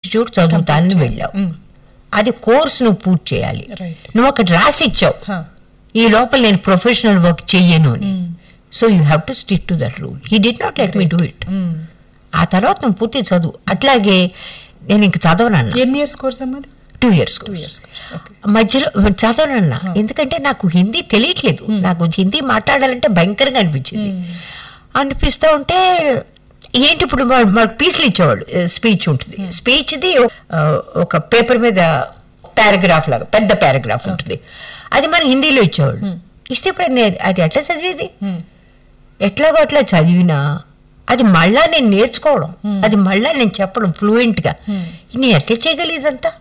Institute చదువుతానని వెళ్ళావు అది కోర్స్ నువ్వు పూర్తి చేయాలి Right. నువ్వు అక్కడ రాసి ఇచ్చావు Huh. ఈ లోపల నేను ప్రొఫెషనల్ వర్క్ చెయ్యను అని so you have to stick to that rule he did not let me do it Mm. ఆ తర్వాత నువ్వు పూర్తి చదువు అట్లాగే నేను ఇంక చదవనన్నా ఎన్ని ఇయర్స్ కోర్స్ అమ్మది two years two years okay మధ్యలో చదవనన్నా ఎందుకంటే నాకు హిందీ తెలియట్లేదు నాకు హిందీ మాట్లాడాలంటే భయంకరంగా అనిపించింది అనిపిస్తూ ఉంటే ఏంటి ఇప్పుడు మా- మాకు పీసులు ఇచ్చేవాడు స్పీచ్ ఉంటుంది స్పీచ్ది ఒక పేపర్ మీద పారాగ్రాఫ్ లాగా పెద్ద పారాగ్రాఫ్ ఉంటుంది అది మన హిందీలో ఇచ్చేవాడు ఇస్తే ఇప్పుడు నేను అది ఎట్లా చదివేది ఎట్లాగో అట్లా చదివినా అది మళ్ళా నేను నేర్చుకోవడం అది మళ్ళా నేను చెప్పడం ఫ్లూయెంట్ గా నేను ఎట్లా చేయగలి ఇదంతా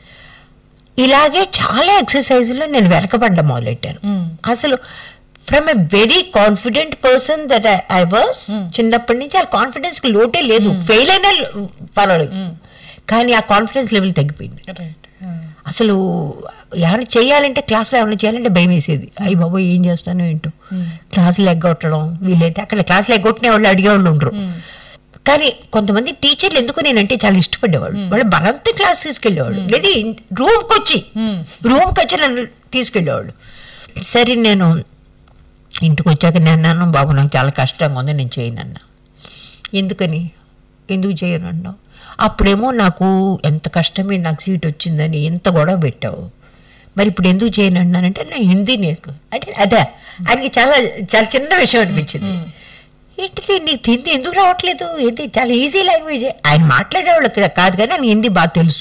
ఇలాగే చాలా ఎక్సర్సైజ్లో నేను వెనకబడ్డ మొదలెట్టాను అసలు from a very confident person that I was చిన్నప్పటి నుంచి ఆ కాన్ఫిడెన్స్ కి లోటే లేదు ఫెయిల్ అయినా పర్వాలేదు కానీ ఆ కాన్ఫిడెన్స్ లెవెల్ తగ్గిపోయింది రైట్ అసలు ఏమైనా చేయాలంటే క్లాస్లో ఏమైనా చేయాలంటే భయం వేసేది అయ్యి బాబు ఏం చేస్తాను ఏంటో క్లాసులు ఎగ్గొట్టడం వీలైతే అక్కడ క్లాసులు ఎగ్గొట్టిన వాళ్ళు అడిగేవాళ్ళు ఉండరు కానీ కొంతమంది టీచర్లు ఎందుకు నేనంటే చాలా ఇష్టపడేవాళ్ళు వాళ్ళు బలంతో క్లాస్ తీసుకెళ్ళేవాళ్ళు లేదా రూమ్కి వచ్చి రూమ్కి వచ్చి నన్ను తీసుకెళ్ళేవాళ్ళు సరే నేను ఇంటికి వచ్చాక నేను అన్నాను బాబు నాకు చాలా కష్టంగా ఉంది నేను చేయను అన్నా ఎందుకని ఎందుకు చేయను అన్నావు అప్పుడేమో నాకు ఎంత కష్టమే నాకు సీట్ వచ్చిందని ఎంత గొడవ పెట్టావు మరి ఇప్పుడు ఎందుకు చేయను అన్నానంటే నేను హిందీ నేర్చుకో అంటే అదే ఆయనకి చాలా చాలా చిన్న విషయం అనిపించింది ఏంటిది నీకు హిందీ ఎందుకు రావట్లేదు ఇది చాలా ఈజీ లాంగ్వేజ్ ఆయన మాట్లాడేవాళ్ళు కదా కాదు కానీ ఆయన హిందీ బాగా తెలుసు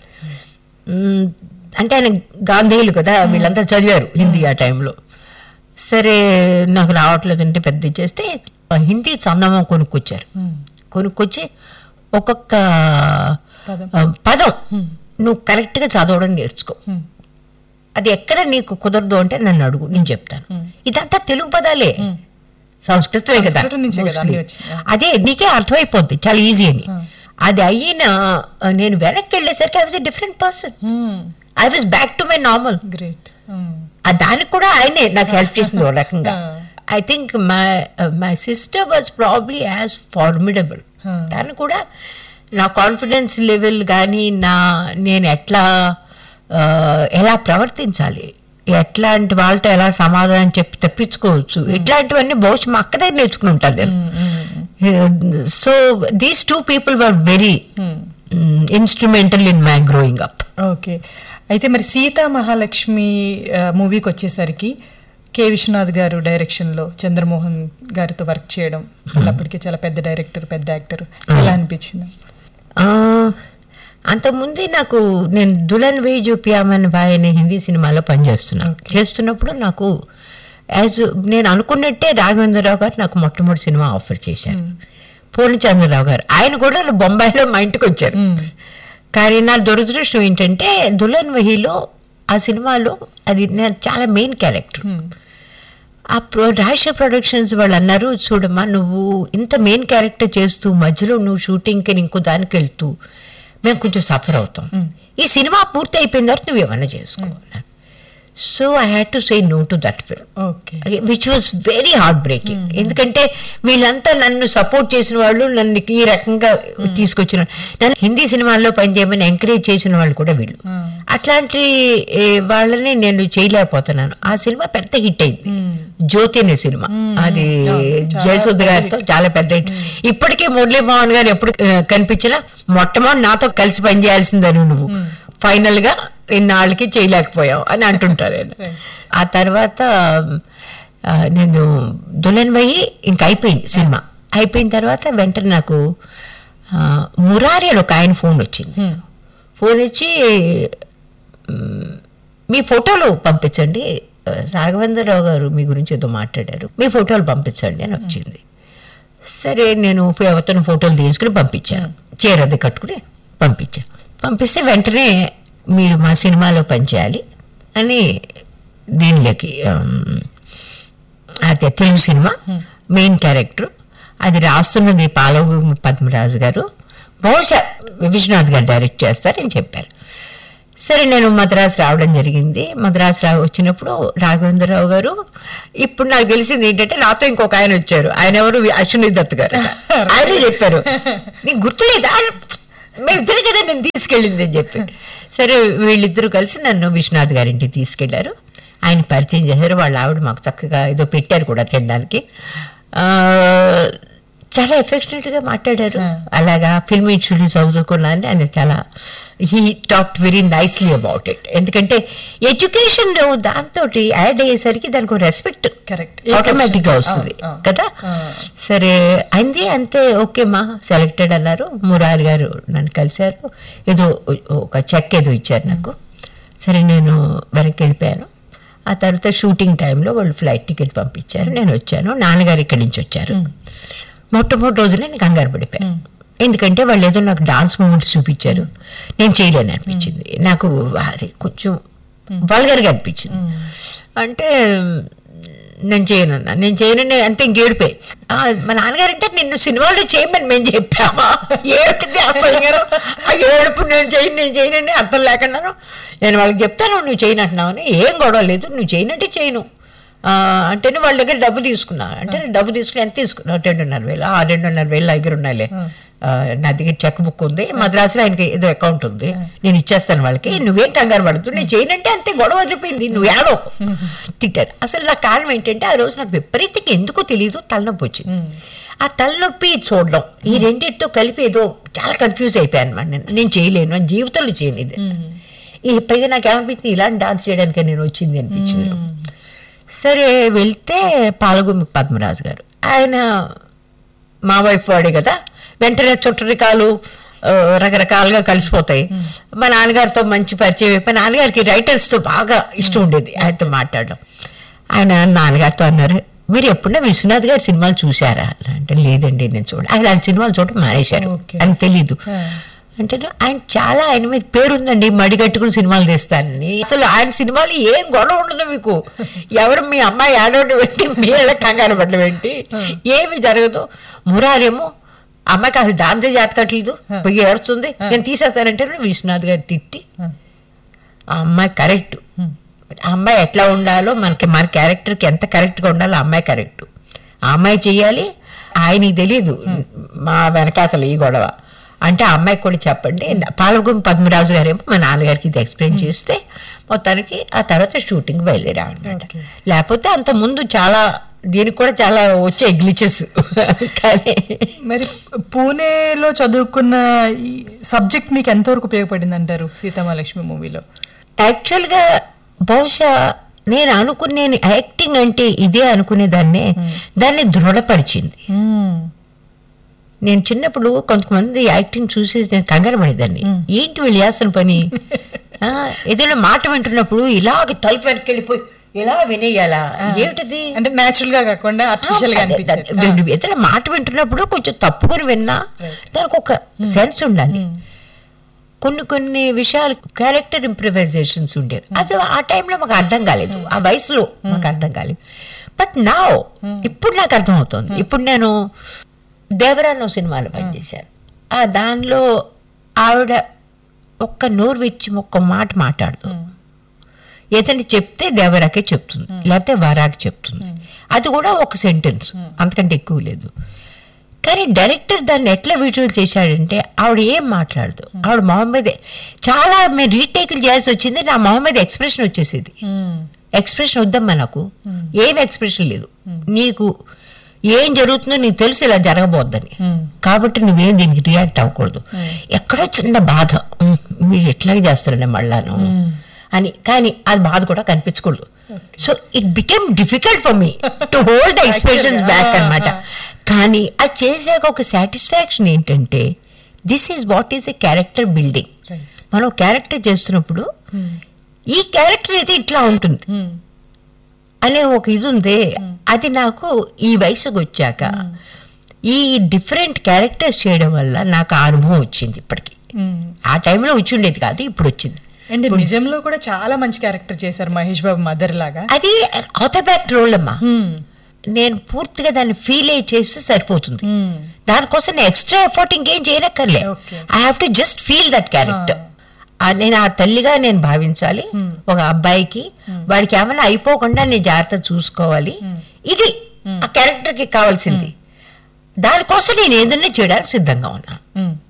మ్మ్, అంటే ఆయన గాంధీయులు కదా వీళ్ళంతా చదివారు హిందీ ఆ టైంలో సరే నాకు రావట్లేదు అంటే పెద్ద చేస్తే హిందీ చందమా కొనుక్కొచ్చారు కొనుక్కొచ్చి ఒక్కొక్క పదం. ఆ, పదం నువ్వు కరెక్ట్గా చదవడం నేర్చుకో అది ఎక్కడ నీకు కుదరదు అంటే నన్ను అడుగు నేను చెప్తాను ఇదంతా తెలుగు పదాలే సంస్కృతమే కదా సంస్కృతం నుంచే కదా అన్నీ mostly. వచ్చినాయి. అదే నీకే అర్థమైపోద్ది చాలా ఈజీ అని అది అయిన నేను వెనక్కి వెళ్ళేసరికి I was a different person I was back to my normal great ఆ దానికి కూడా ఆయనే నాకు హెల్ప్ చేసింది ఒక రకంగా I think my my sister was probably as formidable Huh. తను కూడా నా కాన్ఫిడెన్స్ లెవెల్ కానీ నా నేను ఎట్లా ఆ, ఎలా ప్రవర్తించాలి ఎట్లాంటి వాళ్ళతో ఎలా సమాధానం చెప్పి తప్పించుకోవచ్చు ఇట్లాంటివన్నీ బహుశా మా అక్క దగ్గర నేర్చుకుని ఉంటాను నేను so these two people were very instrumental in my growing up okay అయితే మరి సీతా మహాలక్ష్మి మూవీకి వచ్చేసరికి కే విశ్వనాథ్ గారు డైరెక్షన్లో చంద్రమోహన్ గారితో వర్క్ చేయడం వాళ్ళు అప్పటికే చాలా పెద్ద డైరెక్టర్ పెద్ద యాక్టర్ ఎలా అనిపించింది ఆ, అంతకుముందే నాకు నేను దులన్ వే జూపియామన్ బాయ్ అనే హిందీ సినిమాలో పనిచేస్తున్నాను చేస్తున్నప్పుడు నాకు యాజ్ నేను అనుకున్నట్టే రాఘవేంద్రరావు గారు నాకు మొట్టమొదటి సినిమా ఆఫర్ చేశారు పూర్ణచంద్రరావు గారు ఆయన కూడా బొంబాయిలో మా ఇంటికి వచ్చారు కానీ నా దురదృష్టం ఏంటంటే దులన్ వహీలో ఆ సినిమాలో అది నేను చాలా మెయిన్ క్యారెక్టర్ ఆ ప్రో రాజశేఖర్ ప్రొడక్షన్స్ వాళ్ళు అన్నారు చూడమ్మా నువ్వు ఇంత మెయిన్ క్యారెక్టర్ చేస్తూ మధ్యలో నువ్వు షూటింగ్కి ఇంకో దానికి వెళ్తూ మేము కొంచెం సఫర్ అవుతాం ఈ సినిమా పూర్తి అయిపోయిన తర్వాత నువ్వు ఏమన్నా చేసుకో so I had to say no to that film okay which was very heartbreaking ఎందుకంటే వీళ్ళంతా నన్ను సపోర్ట్ చేసిన వాళ్ళు నన్ను ఈ రకంగా తీసుకొచ్చిన నన్ను హిందీ సినిమాల్లో పనిచేయమని ఎంకరేజ్ చేసిన వాళ్ళు కూడా వీళ్ళు అట్లాంటి ఏ, వాళ్ళని నేను చేయలేకపోతున్నాను ఆ సినిమా పెద్ద హిట్ అయింది జ్యోతి అనే సినిమా అది జయసుధ గారితో చాలా పెద్ద హిట్ ఇప్పటికే మురళీ మోహన్ గారు ఎప్పుడు ఆ, కనిపించినా మొట్టమొదటి నాతో కలిసి పనిచేయాల్సిందని నువ్వు ఫైనల్ గా ఇన్నాళ్ళకి చేయలేకపోయావు అని అంటుంటారు ఆయన ఆ తర్వాత ఆ, నేను దులన్ వయ్యి ఇంక అయిపోయింది సినిమా అయిపోయిన తర్వాత వెంటనే నాకు ఆ, మురారి అని ఒక ఆయన ఫోన్ వచ్చింది ఫోన్ ఇచ్చి మ్, మీ ఫోటోలు పంపించండి ఆ, రాఘవేంద్రరావు గారు మీ గురించి ఏదో మాట్లాడారు మీ ఫోటోలు పంపించండి అని వచ్చింది సరే నేను ఎవరితో ఫోటోలు తీసుకుని పంపించాను చీర అది కట్టుకుని పంపించాను పంపిస్తే వెంటనే మీరు మా సినిమాలో పనిచేయాలి అని దీనిలోకి ఆమ్, అదే తెలుగు సినిమా మెయిన్ క్యారెక్టర్ అది రాస్తున్నది పాలవు పద్మరాజు గారు బహుశా విశ్వనాథ్ గారు డైరెక్ట్ చేస్తారని చెప్పారు సరే నేను మద్రాసు రావడం జరిగింది మద్రాసు రా వచ్చినప్పుడు రాఘవేంద్రరావు గారు ఇప్పుడు నాకు తెలిసింది ఏంటంటే నాతో ఇంకొక ఆయన వచ్చారు ఆయన ఎవరు అశ్విని దత్ గారు ఆయనే చెప్పారు నీకు గుర్తులేదా మేము ఇద్దరు కదా నేను తీసుకెళ్ళింది అని చెప్పి సరే వీళ్ళిద్దరూ కలిసి నన్ను విశ్వనాథ్ గారింటికి తీసుకెళ్లారు ఆయన పరిచయం చేశారు వాళ్ళ ఆవిడ మాకు చక్కగా ఏదో పెట్టారు కూడా తినడానికి ఆ, చాలా ఎఫెక్షనేట్ గా మాట్లాడారు అలాగా ఫిల్మ్ ఇన్స్టిట్యూట్ చదువుకున్నాను ఆయన చాలా he talk very nicely about it ఎందుకంటే ఎడ్యుకేషన్ దాంతో యాడ్ అయ్యేసరికి దానికి రెస్పెక్ట్ Correct. ఆటోమేటిక్ గా వస్తుంది ఆ, ఆ. కదా ఆ. సరే అయింది అంతే ఓకే మా సెలెక్టెడ్ అన్నారు మురారి గారు నన్ను కలిశారు ఏదో ఒక చెక్ ఏదో ఇచ్చారు నాకు సరే నేను వెనక్కి వెళ్ళిపోయాను ఆ తర్వాత షూటింగ్ టైంలో వాళ్ళు ఫ్లైట్ టికెట్ పంపించారు నేను వచ్చాను నాన్నగారు ఇక్కడి నుంచి వచ్చారు మొట్టమొదటి రోజునే నేను కంగారు పడిపోయాను ఎందుకంటే వాళ్ళు ఏదో నాకు డాన్స్ మూమెంట్స్ చూపించారు నేను చేయలేను అనిపించింది నాకు అది కొంచెం వల్గర్గా అనిపించింది అంటే నేను చేయనన్నా నేను చేయనని అంతే ఇంకేడిపోయి ఆ, మా నాన్నగారు అంటే నిన్ను సినిమాలో చేయమని మేము చెప్పామా ఏమిటిది అసలు ఆ ఏడుపు నేను చేయను నేను చేయనని అర్థం లేకున్నాను నేను వాళ్ళకి చెప్తాను నువ్వు చేయనంటున్నావని ఏం గొడవ లేదు నువ్వు చేయనంటే చేయను ఆ, అంటేనే వాళ్ళ దగ్గర డబ్బు తీసుకున్నా అంటే డబ్బు తీసుకుని ఎంత తీసుకున్నా రెండున్నర వేలు ఆ రెండున్నర వేలు నా దగ్గర ఉన్నాయిలే ఆ, నా దగ్గర చెక్ బుక్ ఉంది మద్రాసులో ఆయనకి ఏదో అకౌంట్ ఉంది నేను ఇచ్చేస్తాను వాళ్ళకి నువ్వేం కంగారు పడుతు నేను చేయనంటే అంతే గొడవ వదిలిపోయింది నువ్వు ఏడో తిట్టారు అసలు నా కారణం ఏంటంటే ఆ రోజు నాకు విపరీతంగా ఎందుకో తెలియదు తలనొప్పి వచ్చింది ఆ తలనొప్పి చూడడం ఈ రెండింటితో కలిపి ఏదో చాలా కన్ఫ్యూజ్ అయిపోయాను అనమాట నేను నేను చేయలేను అని జీవితంలో చేయను ఇది ఈ పైగా నాకు ఏమనిపించింది ఇలాంటి డాన్స్ చేయడానికి నేను వచ్చింది అనిపించింది సరే వెళ్తే పాలగుమి పద్మరాజు గారు ఆయన మా వైఫ్ వాడే కదా వెంటనే చుట్టరికాలు ఆ, రకరకాలుగా కలిసిపోతాయి మా నాన్నగారితో మంచి పరిచయం అయిపోయి నాన్నగారికి రైటర్స్తో బాగా ఇష్టం ఉండేది ఆయనతో మాట్లాడడం ఆయన నాన్నగారితో అన్నారు మీరు ఎప్పుడైనా విశ్వనాథ్ గారి సినిమాలు చూసారా అంటే లేదండి నేను చూడ ఆయన ఆయన సినిమాలు చూడటం మానేశారు Okay. అని తెలీదు ఆ. అంటే ఆయన చాలా ఆయన మీద పేరుందండి మడిగట్టుకుని సినిమాలు తీస్తానని అసలు ఆయన సినిమాలు ఏం గొడవ ఉండదు మీకు ఎవరు మీ అమ్మాయి ఆడవడం ఏంటి మీరే కంగారు పడడం ఏంటి ఏమి జరగదు మురారేమో అమ్మాయికి అసలు దాంతో జాతకట్లేదు పోయి ఏడుస్తుంది నేను తీసేస్తానంటే విశ్వనాథ్ గారు తిట్టి ఆ అమ్మాయి కరెక్ట్ ఆ అమ్మాయి ఎట్లా ఉండాలో మనకి మన క్యారెక్టర్కి ఎంత కరెక్ట్గా ఉండాలో ఆ అమ్మాయి కరెక్ట్ ఆ అమ్మాయి చెయ్యాలి ఆయనకి తెలియదు మా వెనకాతలు ఈ గొడవ అంటే ఆ అమ్మాయికి కూడా చెప్పండి పాలగుం పద్మరాజు గారేమో మా నాన్నగారికి ఇది ఎక్స్ప్లెయిన్ చేస్తే మొత్తానికి ఆ తర్వాత షూటింగ్ బయలుదేరా అనమాట Okay. లేకపోతే అంత ముందు చాలా దీనికి కూడా చాలా వచ్చాయి గ్లిచెస్ కానీ మరి పూణేలో చదువుకున్న ఈ సబ్జెక్ట్ మీకు ఎంతవరకు ఉపయోగపడింది అంటారు సీతామహాలక్ష్మి మూవీలో యాక్చువల్గా బహుశా నేను అనుకునే యాక్టింగ్ అంటే ఇదే అనుకునేదాన్నే దాన్ని దృఢపరిచింది నేను చిన్నప్పుడు కొంతమంది యాక్టింగ్ చూసి నేను కంగారు పడేదాన్ని ఏంటి వీళ్ళు చేస్తున్న పని ఆ, ఏదైనా మాట వింటున్నప్పుడు ఇలాగ తలుపు వెనక్కి వెళ్ళిపోయి ఇలా వినేయాలా ఏమిటిది అంటే న్యాచురల్ గా కాకుండా ఆర్టిఫిషియల్ గా అనిపించేది ఏదైనా మాట వింటున్నప్పుడు కొంచెం తప్పుకొని విన్నా దానికి ఒక సెన్స్ ఉండాలి కొన్ని కొన్ని విషయాలు క్యారెక్టర్ ఇంప్రవైజేషన్స్ ఉండేవి అది ఆ టైంలో మాకు అర్థం కాలేదు ఆ వయసులో మాకు అర్థం కాలేదు బట్ నా ఇప్పుడు నాకు అర్థమవుతుంది ఇప్పుడు నేను దేవరాను సినిమాలో పనిచేశాను ఆ దానిలో ఆవిడ ఒక్క నోరు విచ్చి ఒక్క మాట మాట్లాడదు ఏదైనా చెప్తే దేవరాకే చెప్తుంది లేకపోతే వరాకి చెప్తుంది అది కూడా ఒక సెంటెన్స్ అంతకంటే ఎక్కువ లేదు కానీ డైరెక్టర్ దాన్ని ఎట్లా విజువల్ చేశాడంటే ఆవిడ ఏం మాట్లాడదు ఆవిడ మొహం మీద చాలా మేము రీటేకులు చేయాల్సి వచ్చింది నా మొహం మీద ఎక్స్ప్రెషన్ వచ్చేసేది ఎక్స్ప్రెషన్ వద్దమ్మా నాకు ఏం ఎక్స్ప్రెషన్ లేదు నీకు ఏం జరుగుతుందో నీకు తెలుసు ఇలా జరగబోద్దని కాబట్టి నువ్వేం దీనికి రియాక్ట్ అవ్వకూడదు ఎక్కడో చిన్న బాధ ఉమ్, మీరు ఎట్లాగే చేస్తారండి మళ్ళాను అని కానీ అది బాధ కూడా కనిపించకూడదు so it became difficult for me to hold the expressions back అన్నమాట కానీ అది చేసాక ఒక సాటిస్ఫాక్షన్ ఏంటంటే this is what is a character building Right. మనం క్యారెక్టర్ చేస్తున్నప్పుడు ఈ క్యారెక్టర్ అయితే ఇట్లా ఉంటుంది అనే ఒక ఇది ఉంది అది నాకు ఈ వయసుకు వచ్చాక ఈ డిఫరెంట్ క్యారెక్టర్స్ చేయడం వల్ల నాకు ఆ అనుభవం వచ్చింది ఇప్పటికి ఆ టైంలో వచ్చి ఉండేది కాదు ఇప్పుడు వచ్చింది అండ్ నిజంలో కూడా చాలా మంచి క్యారెక్టర్ చేశారు మహేష్ బాబు మదర్ లాగా అది ఆథోబ్యాక్ రోల్ అమ్మా నేను పూర్తిగా దాన్ని ఫీల్ అయ్యి చేస్తే సరిపోతుంది దానికోసం నేను ఎక్స్ట్రా ఎఫర్ట్ ఇంకేం చేయనక్కర్లే Okay. I have to just feel that character నేను ఆ తల్లిగా నేను భావించాలి ఒక అబ్బాయికి వాడికి ఏమైనా అయిపోకుండా నేను జాగ్రత్త చూసుకోవాలి ఇది ఆ క్యారెక్టర్ కి కావాల్సింది దానికోసం నేను ఏదైనా చేయడానికి సిద్ధంగా ఉన్నా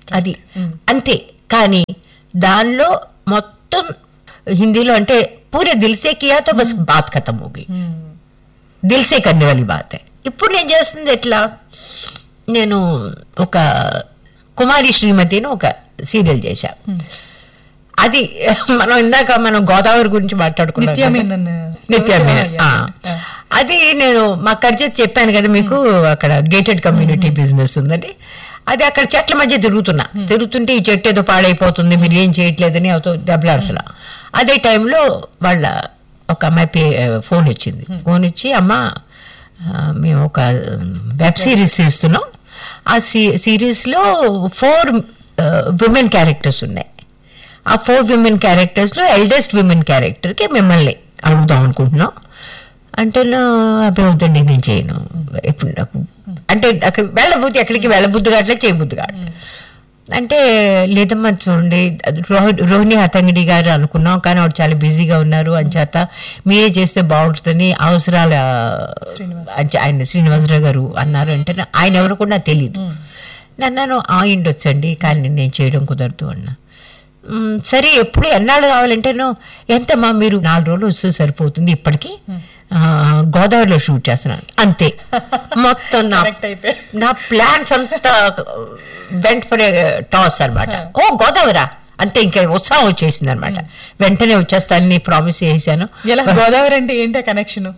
అది అంతే కానీ దానిలో మొత్తం హిందీలో అంటే పూరే దిల్సే కియా తో బస్ బాత్ ఖతం హోగి దిల్సే కన్నే వాली బాత్ है ఇప్పుడు నేను చేస్తుంది ఎట్లా నేను ఒక కుమారి శ్రీమతి అని ఒక సీరియల్ చేశా అది మనం ఇందాక మనం గోదావరి గురించి మాట్లాడుకున్నాం కదా. నిత్యమేనన్ నిత్యమేనన్ ఆ, ఆ. అది నేను మా ఖర్చు చెప్పాను కదా మీకు అక్కడ గేటెడ్ కమ్యూనిటీ బిజినెస్ ఉందని అది అక్కడ చెట్ల మధ్య తిరుగుతున్నా తిరుగుతుంటే ఈ చెట్టు ఏదో పాడైపోతుంది మీరు ఏం చేయట్లేదని అవుతో దెబ్బలాడుతున్నా అదే టైంలో వాళ్ళ ఒక అమ్మాయి పే ఫోన్ వచ్చింది ఫోన్ ఇచ్చి అమ్మ ఆ, మేము ఒక వెబ్ సిరీస్ ఇస్తున్నాం ఆ సీ సిరీస్లో ఫోర్ విమెన్ క్యారెక్టర్స్ ఉన్నాయి ఆ ఫోర్ విమెన్ క్యారెక్టర్స్లో ఎల్డెస్ట్ విమెన్ క్యారెక్టర్కి మిమ్మల్ని అడుగుదాం అనుకుంటున్నాం అంటే నా అబ్బాయి వద్దండి నేను చేయను ఎప్పుడు నాకు అంటే అక్కడ వెళ్ళబుద్ధి ఎక్కడికి వెళ్ళబుద్ధి కావట్లేదు చేయబుద్ధి కావట్లేదు అంటే లేదమ్మా చూడండి అది రోహి- రోహిణి హతంగిడి గారు అనుకున్నాం కానీ ఆవిడ చాలా బిజీగా ఉన్నారు అని చేత మీరే చేస్తే బాగుంటుందని అవసరాల అంటే ఆయన శ్రీనివాసరావు గారు అన్నారు అంటే నా- ఆయన ఎవరు కూడా నాకు తెలియదు నన్ను ఆ ఇండొచ్చండి కానీ నేను చేయడం కుదరదు అన్నా "మ్, సరే ఎప్పుడు ఎన్నాళ్ళు కావాలంటేనో ఎంతమ్మా మీరు నాలుగు రోజులు వస్తే సరిపోతుంది ఇప్పటికి ఆ, గోదావరిలో షూట్ చేస్తున్నాను అంతే మొత్తం నా Correct అయిపోయారు. నా ప్లాన్స్ అంతా వెంట ఫర్ టాస్ అన్నమాట ఓ గోదావరా అంతే ఇంకా ఉత్సాహం వచ్చేసింది అనమాట వెంటనే వచ్చేస్తానని ప్రామిస్ చేశాను ఎలా గోదావరి అంటే ఏంటి కనెక్షన్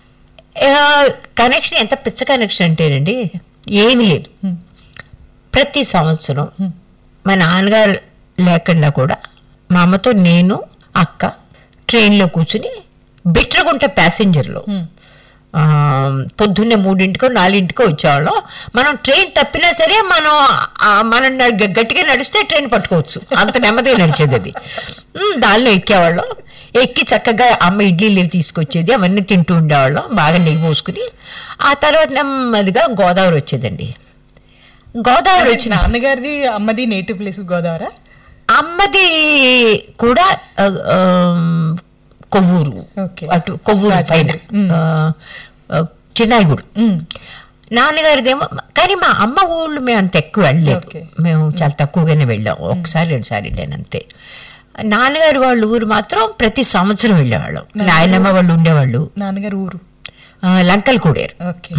కనెక్షన్ ఎంత పిచ్చ కనెక్షన్ అంటేనండి ఏమీ లేదు ప్రతి సంవత్సరం మా నాన్నగారు లేకుండా కూడా మా అమ్మతో నేను అక్క ట్రైన్లో కూర్చుని బిట్రగుంట ప్యాసింజర్లో ఆ, పొద్దున్నే మూడింటికో నాలుగింటికో వచ్చేవాళ్ళం మనం ట్రైన్ తప్పినా సరే మనం ఆ, మనం నడ- గట్టిగా నడిస్తే ట్రైన్ పట్టుకోవచ్చు అంత నెమ్మదిగా నడిచేది అది ఉమ్, దానిలో ఎక్కేవాళ్ళం ఎక్కి చక్కగా అమ్మ ఇడ్లీలు తీసుకొచ్చేది అవన్నీ తింటూ ఉండేవాళ్ళం బాగా నెయ్యి పోసుకుని ఆ తర్వాత నెమ్మదిగా గోదావరి వచ్చేదండి గోదావరి వచ్చిన నాన్నగారిది అమ్మది నేటివ్ ప్లేస్ గోదావరా అమ్మది కూడా ఆ, ఆ, కొవ్వూరు Okay. అటు కొవ్వూరు పైన ఆ, ఆ, చిన్నాయిగూడు నాన్నగారిదేమో కానీ మా అమ్మ ఊళ్ళు మేము అంత ఎక్కువ వెళ్ళలేదు Okay. మేము చాలా తక్కువగానే వెళ్ళాం ఒకసారి రెండుసారి వెళ్ళాను అంతే నాన్నగారి వాళ్ళ ఊరు మాత్రం ప్రతి సంవత్సరం వెళ్ళేవాళ్ళం నాయనమ్మ వాళ్ళు ఉండేవాళ్ళు నాన్నగారు ఊరు ఆ, లంకలు కూడారు ఓకే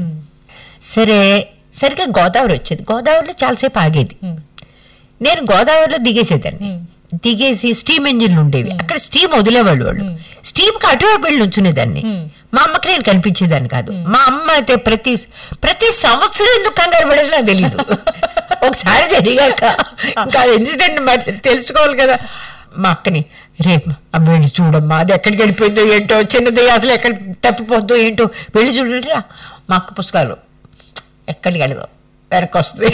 సరే సరిగ్గా గోదావరి వచ్చేది గోదావరిలో చాలాసేపు ఆగేది నేను గోదావరిలో దిగేసేదాన్ని దిగేసి స్టీమ్ ఇంజిన్లు ఉండేవి అక్కడ స్టీమ్ వదిలేవాళ్ళు వాళ్ళు స్టీమ్ కి అటువైపు వెళ్ళి ఉంచునేదాన్ని మా అమ్మకి నేను కనిపించేదాన్ని కాదు మా అమ్మ అయితే ప్రతి ప్రతి సంవత్సరం ఎందుకు కంగారు పడేది నాకు తెలియదు ఒకసారి జరిగాక ఇంకా ఇన్సిడెంట్ మరి తెలుసుకోవాలి కదా మా అక్కని రేపు అమ్మ వెళ్ళి చూడమ్మా అది ఎక్కడికి వెళ్ళిపోయిందో ఏంటో చిన్నది అసలు ఎక్కడ తప్పిపోద్దో ఏంటో వెళ్ళి చూడండి మా అక్క పుస్తకాలు ఎక్కడికి వెళ్ళదు వెనక్కి వస్తుంది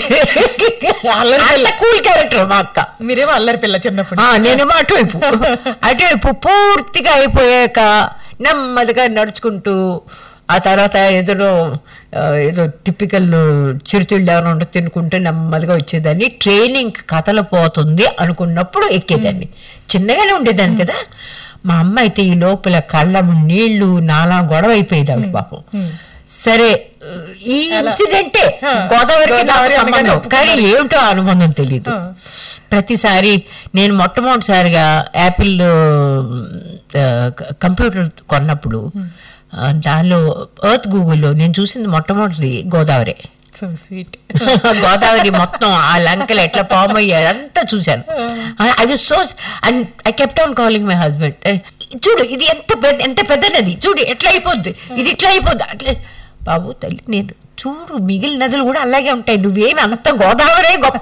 అంత కూల్ క్యారెక్టర్ మా అక్క మీరేమో అల్లరి పిల్ల చిన్నప్పుడు ఆ, నేనేమో అటువైపు అటువైపు పూర్తిగా అయిపోయాక నెమ్మదిగా నడుచుకుంటూ ఆ తర్వాత ఏదో ఆ, ఏదో టిపికల్ చిరుతిళ్ళు ఏమైనా ఉంటే తినుకుంటూ నెమ్మదిగా వచ్చేదాన్ని ట్రైనింగ్ కథలు పోతుంది అనుకున్నప్పుడు ఎక్కేదాన్ని చిన్నగానే ఉండేదాన్ని కదా మా అమ్మ అయితే ఈ లోపల కళ్ళ నీళ్లు నాలా గొడవ అయిపోయేది ఆవిడ పాపం సరే ఈ ఇన్సిడెంటే గోదావరికి నాకు గోదావరి అనగానే సంబంధం కానీ ఏమిటో ఆ అనుబంధం తెలియదు ప్రతిసారి నేను మొట్టమొదటిసారిగా యాపిల్ ఆ, కంప్యూటర్ కొన్నప్పుడు ఆ, దానిలో ఎర్త్ గూగుల్లో నేను చూసింది మొట్టమొదటిది గోదావరి సో స్వీట్ గోదావరి మొత్తం ఆ లంకలు ఎట్లా ఫామ్ అయ్యారు అంతా చూశాను I was so and I kept on calling my husband చూడు ఇది ఎంత పెద్ద ఎంత పెద్ద నది చూడు ఎట్లా అయిపోద్ది ఇది ఇట్లా అయిపోద్ది అట్లా బాబు తల్లి నేను చూడు మిగిలిన నదులు కూడా అలాగే ఉంటాయి నువ్వేమి అంత గోదావరే గొప్ప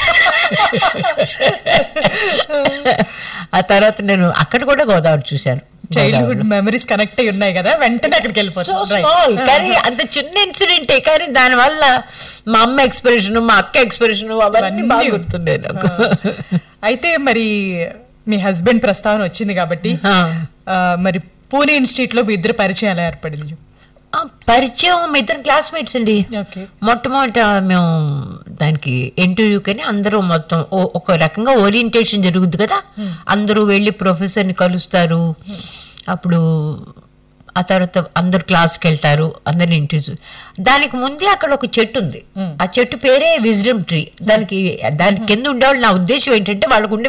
ఆ తర్వాత నేను అక్కడ కూడా గోదావరి చూశాను చైల్డ్హుడ్ మెమరీస్ కనెక్ట్ అయి ఉన్నాయి కదా వెంటనే అక్కడికి సో వెళ్ళిపోతాం స్మాల్ కానీ అంత చిన్న ఇన్సిడెంటే కానీ దానివల్ల మా అమ్మ ఎక్స్ప్రెషన్ మా అక్క ఎక్స్ప్రెషన్ అవన్నీ బాగా గుర్తుండే నాకు అయితే మరి మీ హస్బెండ్ ప్రస్తావన వచ్చింది కాబట్టి ఆ. ఆ, మరి పూణే ఇన్స్టిట్యూట్ లో మీ ఇద్దరు పరిచయం ఎలా ఏర్పడింది ఆ, పరిచయం మా ఇద్దరు క్లాస్మేట్స్ అండి ఓకే మొట్టమొదట మేము దానికి ఇంటర్వ్యూ కానీ అందరూ మొత్తం ఓ- ఒక రకంగా ఓరియంటేషన్ జరుగుద్ది కదా అందరూ వెళ్ళి ప్రొఫెసర్ని కలుస్తారు అప్పుడు ఆ తర్వాత అందరు క్లాస్కి వెళ్తారు అందరిని ఇంటర్వ్యూ దానికి ముందే అక్కడ ఒక చెట్టు ఉంది ఆ చెట్టు పేరే విజ్డమ్ ట్రీ దానికి దాని కింద ఉండేవాళ్ళు నా ఉద్దేశం ఏంటంటే వాళ్ళకు ఉండే